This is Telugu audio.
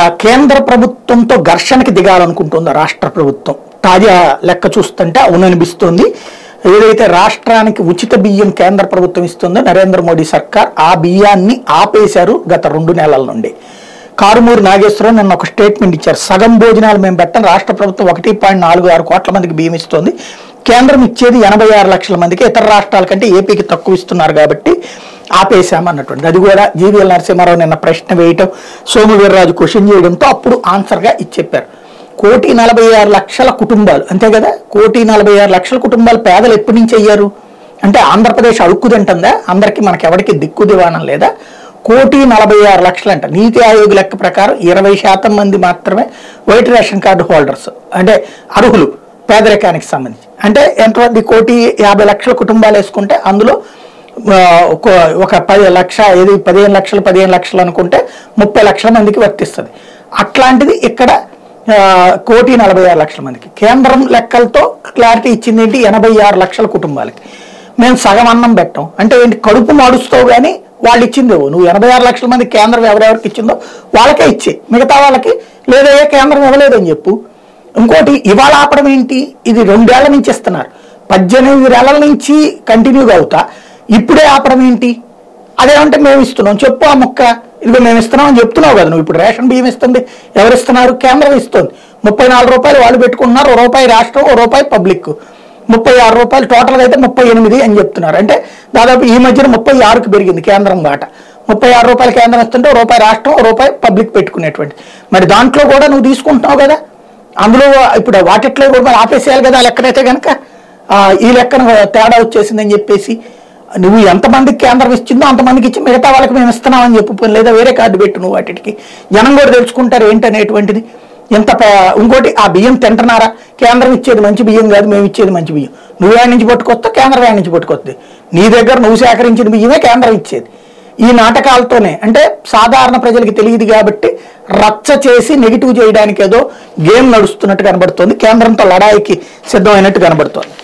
కేంద్ర ప్రభుత్వంతో ఘర్షణకి దిగాలనుకుంటుందో రాష్ట్ర ప్రభుత్వం తాజా లెక్క చూస్తుంటే అవుననిపిస్తోంది ఏదైతే రాష్ట్రానికి ఉచిత బియ్యం కేంద్ర ప్రభుత్వం ఇస్తుందో నరేంద్ర మోడీ సర్కార్ ఆ బియ్యాన్ని ఆపేశారు గత రెండు నెలల నుండి కారుమూరు నాగేశ్వరరావు నిన్న ఒక స్టేట్మెంట్ ఇచ్చారు సగం భోజనాలు మేము పెట్టం రాష్ట్ర ప్రభుత్వం ఒకటి పాయింట్ నాలుగు ఆరు కోట్ల మందికి బియ్యం ఇస్తోంది కేంద్రం ఇచ్చేది ఎనభై ఆరు లక్షల మందికి ఇతర రాష్ట్రాల కంటే ఏపీకి తక్కువ ఇస్తున్నారు కాబట్టి ఆపేశామన్నటువంటి అది కూడా జీవీఎల్ నరసింహారావు నిన్న ప్రశ్న వేయటం సోము వీర్రాజు క్వశ్చన్ చేయడంతో అప్పుడు ఆన్సర్గా ఇచ్చి చెప్పారు కోటి నలభై ఆరు లక్షల కుటుంబాలు అంతే కదా కోటి నలభై ఆరు లక్షల కుటుంబాలు పేదలు ఎప్పటి నుంచి అయ్యారు అంటే ఆంధ్రప్రదేశ్ అడుక్కుదంటుందా అందరికీ మనకి ఎవరికి దిక్కు దివాణం లేదా కోటి నలభై ఆరు లక్షలు అంట నీతి ఆయోగ్ లెక్క ప్రకారం ఇరవై శాతం మంది మాత్రమే వైట్ రేషన్ కార్డు హోల్డర్స్ అంటే అర్హులు పేదరికానికి సంబంధించి అంటే ఎంతమంది కోటి యాభై లక్షల కుటుంబాలు వేసుకుంటే అందులో ఆ, ఒక- ఒక పది లక్ష ఏది పదిహేను లక్షలు పదిహేను లక్షలు అనుకుంటే ముప్పై లక్షల మందికి వర్తిస్తుంది అట్లాంటిది ఇక్కడ ఆ, కోటి నలభై ఆరు లక్షల మందికి కేంద్రం లెక్కలతో క్లారిటీ ఇచ్చింది ఏంటి ఎనభై ఆరు లక్షల కుటుంబాలకి మేము సగం అన్నం పెట్టాం అంటే ఏంటి కడుపు మాడుస్తావు కానీ వాళ్ళు ఇచ్చింది ఇవ్వు. నువ్వు ఎనభై ఆరు లక్షల మంది కేంద్రం ఎవరెవరికి ఇచ్చిందో వాళ్ళకే ఇచ్చే మిగతా వాళ్ళకి లేదా ఏ కేంద్రం ఇవ్వలేదని చెప్పు ఇంకోటి ఇవాళ ఆపడం ఏంటి ఇది రెండేళ్ల నుంచి ఇస్తున్నారు పద్దెనిమిది నెలల నుంచి కంటిన్యూగా అవుతా ఇప్పుడే ఆపడం ఏంటి అదేమంటే మేము ఇస్తున్నాం చెప్పు ఆ ముక్క ఇదిగో మేము ఇస్తున్నాం అని చెప్తున్నావు కదా నువ్వు ఇప్పుడు రేషన్ బియ్యం ఇస్తుంది ఎవరు ఇస్తున్నారు కేంద్రం ఇస్తుంది ముప్పై నాలుగు రూపాయలు వాళ్ళు పెట్టుకుంటున్నారు ఓ రూపాయి రాష్ట్రం ఓ రూపాయి పబ్లిక్ ముప్పై ఆరు రూపాయలు టోటల్గా అయితే ముప్పై ఎనిమిది అని చెప్తున్నారు అంటే దాదాపు ఈ మధ్యన ముప్పై ఆరుకి పెరిగింది కేంద్రం వాట ముప్పై ఆరు రూపాయలు కేంద్రం ఇస్తుంటే ఓ రూపాయి రాష్ట్రం ఓ రూపాయి పబ్లిక్ పెట్టుకునేటువంటి మరి దాంట్లో కూడా నువ్వు తీసుకుంటున్నావు కదా అందులో ఇప్పుడు వాటిట్లో కూడా మరి ఆపేసేయాలి కదా ఆ లెక్కనైతే కనుక ఆ, ఈ లెక్కన తేడా వచ్చేసిందని చెప్పేసి నువ్వు ఎంతమందికి కేంద్రం ఇచ్చిందో అంతమందికి ఇచ్చి మిగతా వాళ్ళకి మేము ఇస్తున్నామని చెప్పు పోనీ లేదా వేరే కార్డు పెట్టు నువ్వు వాటికి జనం కూడా తెలుసుకుంటారు ఏంటనేటువంటిది ఎంత ప- ఇంకోటి ఆ బియ్యం తింటున్నారా కేంద్రం ఇచ్చేది మంచి బియ్యం కాదు మేము ఇచ్చేది మంచి బియ్యం నువ్వు యాడ్ నుంచి పట్టుకొస్తా కేంద్రం యాడ్ నుంచి పట్టుకొస్తుంది నీ దగ్గర నువ్వు సేకరించిన బియ్యమే కేంద్రం ఇచ్చేది ఈ నాటకాలతోనే అంటే సాధారణ ప్రజలకి తెలియదు కాబట్టి రచ్చ చేసి నెగిటివ్ చేయడానికి ఏదో గేమ్ నడుస్తున్నట్టు కనబడుతోంది కేంద్రంతో లడాయికి సిద్ధమైనట్టు కనబడుతోంది